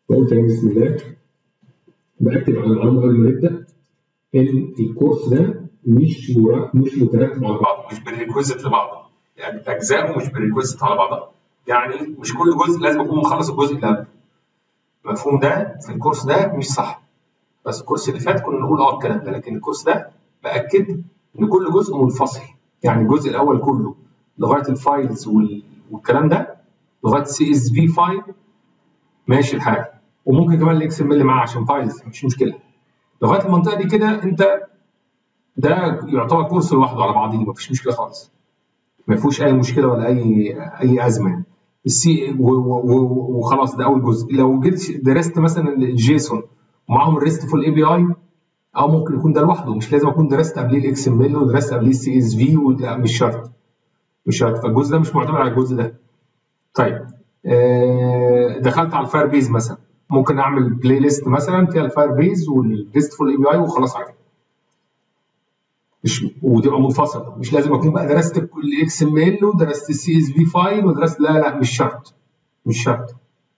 بقول تاني بسم الله باكد على المعلومه قبل ما نبدا ان الكورس ده مش مرا- مش مترتب على بعضه مش بالريكويزيت لبعضه يعني اجزائه مش بالريكويزيت على بعضها يعني مش كل جزء لازم اكون مخلص الجزء اللي قبله المفهوم ده في الكورس ده مش صح بس الكورس اللي فات كنا نقول اه الكلام ده لكن الكورس ده باكد ان كل جزء منفصل يعني الجزء الاول كله لغايه الفايلز وال... والكلام ده لغايه سي اس في فايل ماشي الحال وممكن كمان الاكس ام ال معاه عشان فايلز مش مشكله لغايه المنطقه دي كده انت ده يعتبر كورس لوحده على بعضيه مفيش مشكله خالص ما فيهوش اي مشكله ولا اي اي ازمه يعني السي و- و- و- وخلاص ده اول جزء لو جيت درست مثلا الجيسون ومعاهم الريستفول اي بي اي او ممكن يكون ده لوحده مش لازم اكون درست قبليه الاكس ام ال ودرست قبليه السي اس في مش شرط مش شرط فالجزء ده مش معتمد على الجزء ده طيب آه، دخلت على الفاير بيز مثلا ممكن اعمل بلاي ليست مثلا فيها الفاير بيز والريستفول اي بي اي وخلاص على كده مش وتبقى منفصله مش لازم اكون بقى درست كل اكس ام ال ودرست السي اس في فايل ودرست لا لا مش شرط مش شرط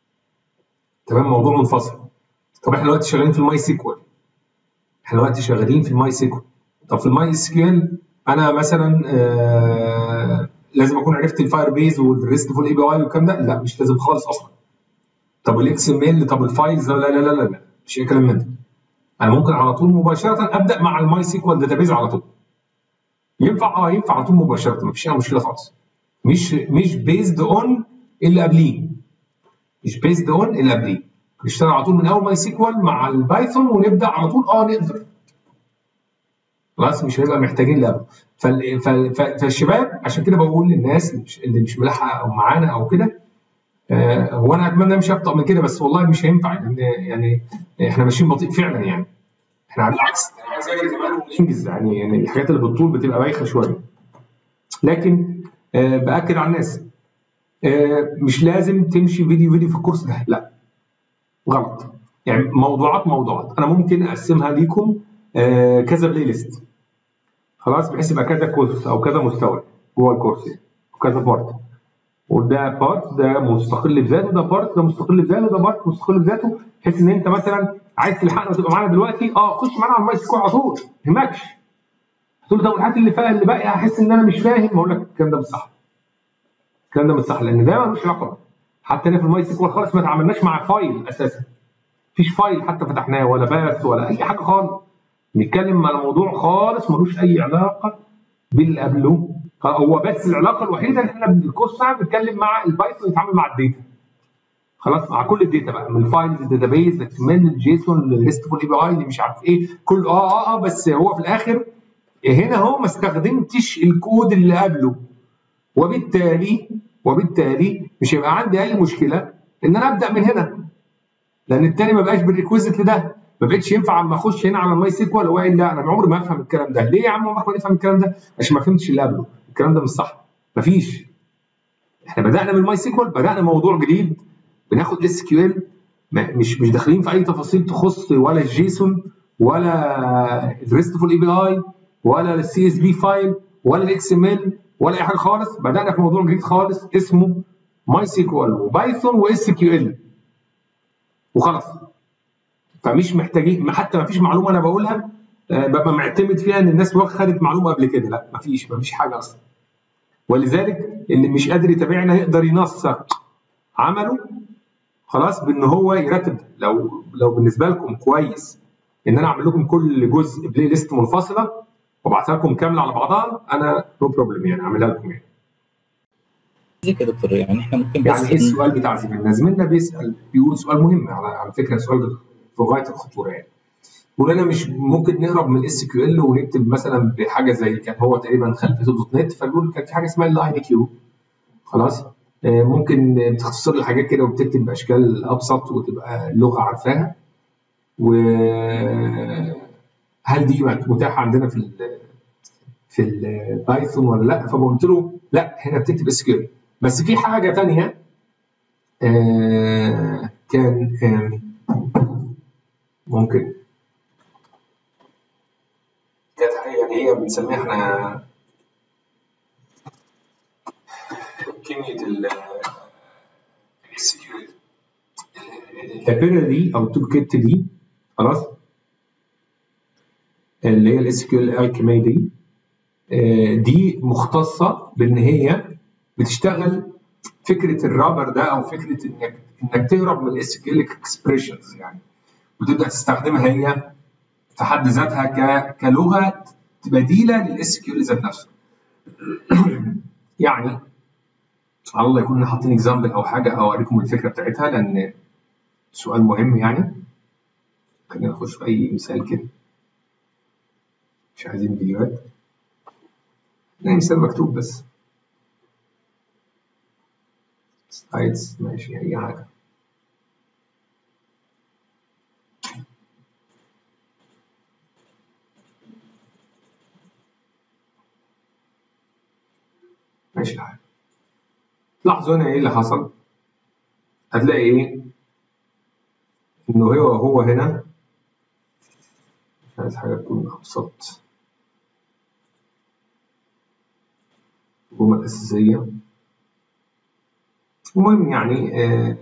تمام موضوع منفصل طب احنا دلوقتي شغالين في الماي سيكوال احنا دلوقتي شغالين في الماي سيكوال طب في الماي اس كيو ال انا مثلا آه لازم اكون عرفت الفاير بيز والريستفول اي بي اي والكلام ده لا مش لازم خالص اصلا طب الاكس ام ال طب الفايلز لا لا لا لا لا مش اي كلام من ده انا ممكن على طول مباشره ابدا مع الماي سيكوال داتابيز على طول ينفع اه ينفع على طول مباشره مفيش اي مشكله خالص مش مش بيزد اون اللي قبليه مش بيزد اون اللي قبليه نشتغل على طول من اول ماي سيكوال مع البايثون ونبدا على طول اه نقدر خلاص مش هيبقى محتاجين اللي قبله فال- فال- ف- فالشباب عشان كده بقول للناس اللي مش- اللي مش ملاحقه او معانا او كده آه، هو انا اتمنى مش ابطا من كده بس والله مش هينفع لان يعني احنا ماشيين بطيء فعلا يعني احنا بالعكس انا عايز اجري كمان وننجز يعني يعني الحاجات اللي بالطول بتبقى بايخه شويه لكن آه باكد على الناس آه مش لازم تمشي فيديو فيديو في الكورس ده لا غلط يعني موضوعات موضوعات انا ممكن اقسمها ليكم آه كذا بلاي ليست خلاص بحيث يبقى كذا كورس او كذا مستوى جوه الكورس يعني وكذا بارت وده بارت ده مستقل بذاته ده بارت ده مستقل بذاته ده بارت مستقل بذاته بحيث ان انت مثلا عايز تلحقنا وتبقى معانا دلوقتي اه خش معانا على الماي سكوير على طول ما يهمكش تقول لي طب الحاجات اللي فيها اللي باقي احس ان انا مش فاهم اقول لك الكلام ده مش صح الكلام ده مش صح لان ده ملوش علاقه حتى انا في الماي سكوير خالص ما تعاملناش مع فايل اساسا مفيش فايل حتى فتحناه ولا باث ولا اي حاجه خالص نتكلم على موضوع خالص ملوش اي علاقه باللي قبله هو بس العلاقه الوحيده ان احنا بالكورس بتاعنا بنتكلم مع البايثون يتعامل مع الداتا خلاص مع كل الداتا بقى من الفايلز الداتابيز من الجيسون للريستفول اي بي اي اللي مش عارف ايه كل اه اه اه بس هو في الاخر هنا هو ما استخدمتش الكود اللي قبله وبالتالي وبالتالي مش هيبقى عندي اي مشكله ان انا ابدا من هنا لان التاني ما بقاش بالريكويزيت لده ما بقتش ينفع اما اخش هنا على الماي سيكوال واقول لا انا عمري ما افهم الكلام ده ليه يا عم عمرك ما تفهم الكلام ده عشان ما فهمتش اللي قبله الكلام ده مش صح مفيش احنا بدانا من الماي سيكوال بدانا موضوع جديد بناخد اس كيو ال مش مش داخلين في اي تفاصيل تخص ولا الجيسون ولا الريستفول اي بي اي ولا السي اس في فايل ولا الاكس ام ال ولا اي حاجه خالص بدانا في موضوع جديد خالص اسمه ماي سيكوال وبايثون واس كيو ال وخلاص فمش محتاجين حتى ما فيش معلومه انا بقولها آه، ببقى معتمد فيها ان الناس واخ- خدت معلومه قبل كده لا ما فيش ما فيش حاجه اصلا ولذلك اللي مش قادر يتابعنا يقدر ينسق عمله خلاص بان هو يرتب لو لو بالنسبه لكم كويس ان انا اعمل لكم كل جزء بلاي ليست منفصله وابعتها لكم كامله على بعضها انا نو بروبلم يعني اعملها لكم يعني زي كده دكتور يعني احنا ممكن بس يعني ايه السؤال بتاع زميلنا؟ زميلنا بيسال بيقول سؤال مهم على على فكره سؤال في غايه الخطوره يعني. بيقول انا مش ممكن نهرب من الاس كيو ال ونكتب مثلا بحاجه زي كان هو تقريبا خلفيته دوت نت فبيقول كان في حاجه اسمها الاي دي كيو خلاص آه، ممكن بتختصر لي حاجات كده وبتكتب باشكال ابسط وتبقى اللغه عارفاها وهل دي متاحه عندنا في ال في البايثون ولا لا فقلت له لا هنا بتكتب اس كيو بس في حاجه ثانيه آه كان آه ممكن كانت يعني هي بنسميها احنا كميه ال الاس كيو الابيرا دي او التوب كيت دي خلاص اللي هي الاس كيو ال الكيمي دي آه، دي مختصه بان هي بتشتغل فكره الرابر ده او فكره انك انك تهرب من الاس كيو ال اكسبريشنز يعني وتبدا تستخدمها هي في حد ذاتها ك... كلغه بديله للاس كيو ال ذات نفسه يعني على الله يكون حاطين اكزامبل او حاجه او اوريكم الفكره بتاعتها لان سؤال مهم يعني خلينا نخش في اي مثال كده مش عايزين فيديوهات لا مثال مكتوب بس سلايدز ماشي اي حاجه ماشي الحال لاحظوا هنا ايه اللي حصل هتلاقي ايه انه هو هو هنا عايز حاجه تكون ابسط الجمله الاساسيه المهم يعني آه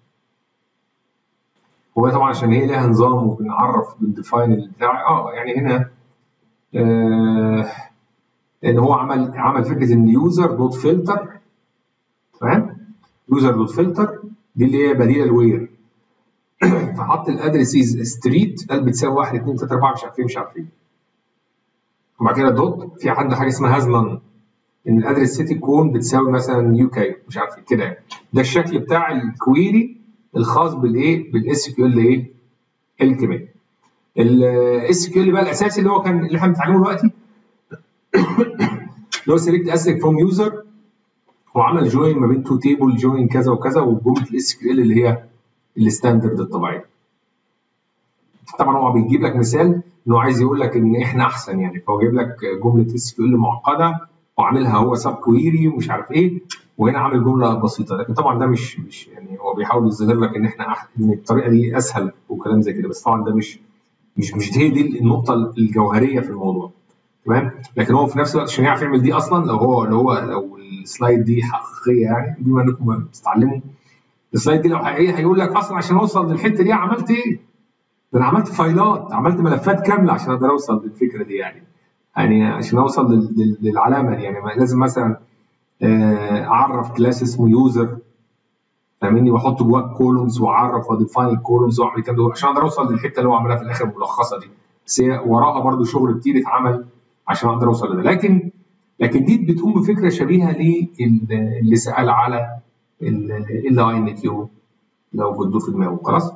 هو طبعا عشان هي لها نظام وبنعرف بنديفاين البتاع اه يعني هنا آه ان هو عمل عمل فكره ان يوزر دوت فلتر تمام يوزر دوت فلتر دي اللي هي بديله الوير فحط الادرسيز ستريت قال بتساوي 1 2 3 4 مش عارف ايه مش عارف ايه وبعد كده دوت في عنده حاجه اسمها هازنان ان الادرس سيتي كون بتساوي مثلا يو كي مش عارف ايه كده يعني ده الشكل بتاع الكويري الخاص بالايه بالاس كيو ال ايه الكيمياء الاس كيو ال بقى الاساسي اللي هو كان اللي احنا بنتعلمه دلوقتي اللي هو سيلكت اسك فروم يوزر وعمل جوين ما بين تو تيبل جوين كذا وكذا وجمله الاس كيو ال اللي هي الستاندرد الطبيعيه. طبعا هو بيجيب لك مثال انه عايز يقول لك ان احنا احسن يعني فهو جايب لك جمله اس كيو ال معقده وعاملها هو سب كويري ومش عارف ايه وهنا عامل جمله بسيطه لكن طبعا ده مش مش يعني هو بيحاول يظهر لك ان احنا أح... ان الطريقه دي اسهل وكلام زي كده بس طبعا ده مش مش مش هي دي النقطه الجوهريه في الموضوع تمام لكن هو في نفس الوقت عشان يعرف يعمل دي اصلا لو هو لو هو لو السلايد دي حقيقيه يعني بما انكم بتتعلموا السلايد دي لو حقيقيه هيقول لك اصلا عشان اوصل للحته دي عملت ايه؟ ده انا عملت فايلات عملت ملفات كامله عشان اقدر اوصل للفكره دي يعني يعني عشان اوصل للعلامه دي يعني لازم مثلا اعرف كلاس اسمه يوزر فاهمني واحط جواه كولومز واعرف واديفاين الكولومز واعمل الكلام ده عشان اقدر اوصل للحته اللي هو عملها في الاخر الملخصه دي بس هي وراها برضو شغل كتير اتعمل عشان اقدر اوصل لده لكن لكن دي بتقوم بفكره شبيهه للي سال على ال اي ان كيو لو بتدور في دماغه خلاص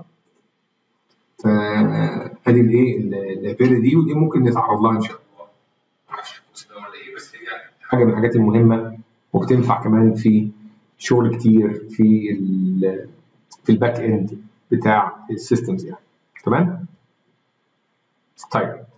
فادي الايه الابيري دي ودي ممكن نتعرض لها ان شاء الله بس هي حاجه من الحاجات المهمه وبتنفع كمان في شغل كتير في ال في الباك اند بتاع السيستمز يعني تمام طيب